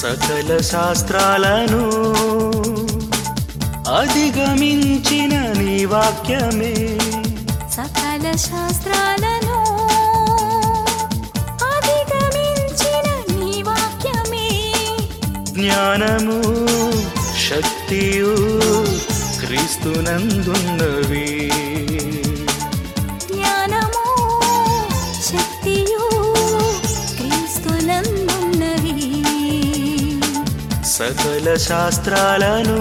సకల శాస్త్రాలను అధిగమించిన నీ వాక్యమే సకల శాస్త్రాలను అధిగమించిన నీ వాక్యమే జ్ఞానము శక్తియు క్రీస్తునందున్నవి జ్ఞానము శక్తియు క్రీస్తునందున్నవి సకల శాస్త్రాలను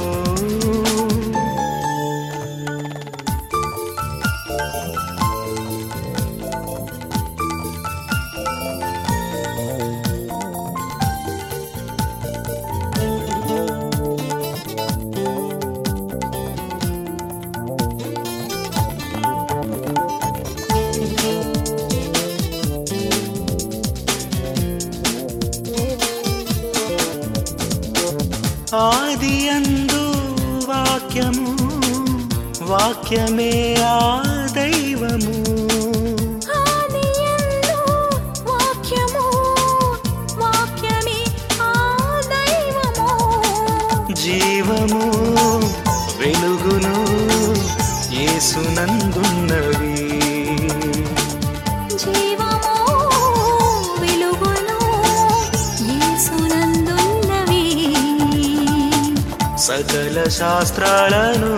ఆది అందు వాక్యము వాక్యమే ఆ దైవము ఆదియందు వాక్యము వాక్యమే ఆ దైవము జీవము వెలుగును యేసునందున్నవి జీవము వెలుగును యేసునందున్నవి సకల శాస్త్రాలను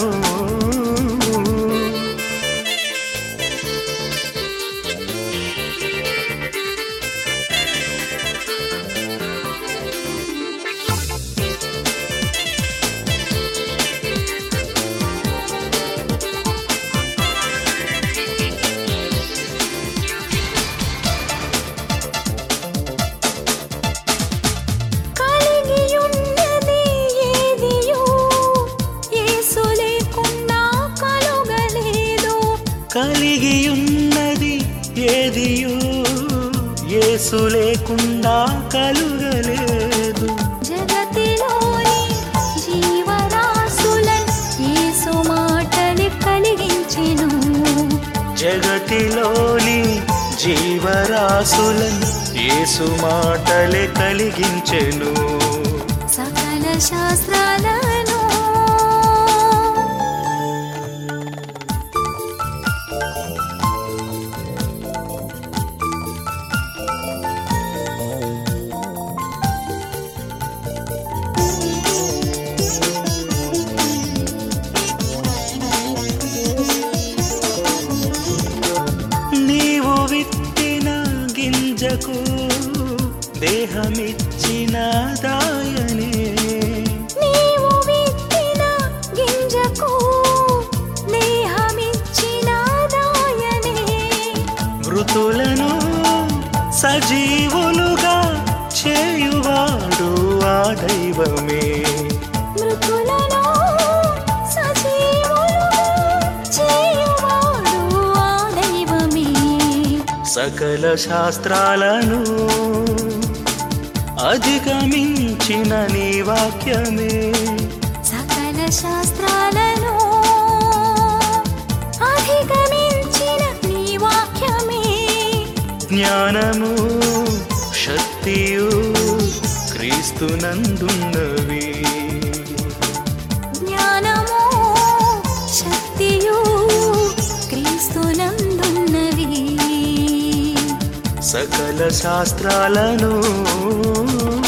కలిగియున్నది ఏదియో యేసు లేకుండా కలుగలేదు కలిగియున్నది ఏదియు యేసు లేకుండా కలుగలేదు జగతిలోని జీవరాశులన్ యేసు మాటలు కలిగించెను జగతిలోని జీవరాశులను యేసు మాటలే కలిగించెను సకల శాస్త్రాలను నీవు విత్తిన గింజకు దేహమిచ్చిన దాయనే నీవు విత్తిన గింజకు దేహమిచ్చిన దాయనే మృతులను సజీవులుగా చేయువాడు ఆ దైవమే మృతులను సజీవులుగా చేయువాడు ఆ దైవమే సకల శాస్త్రాలను అధిగమించిన నీ వాక్యమే సకల శాస్త్రాలను అధిగమించిన నీ వాక్యమే జ్ఞానము శక్తియు క్రీస్తునందున్నవి జ్ఞానము శక్తియు క్రీస్తునందున్నవి సకల శాస్త్రాలను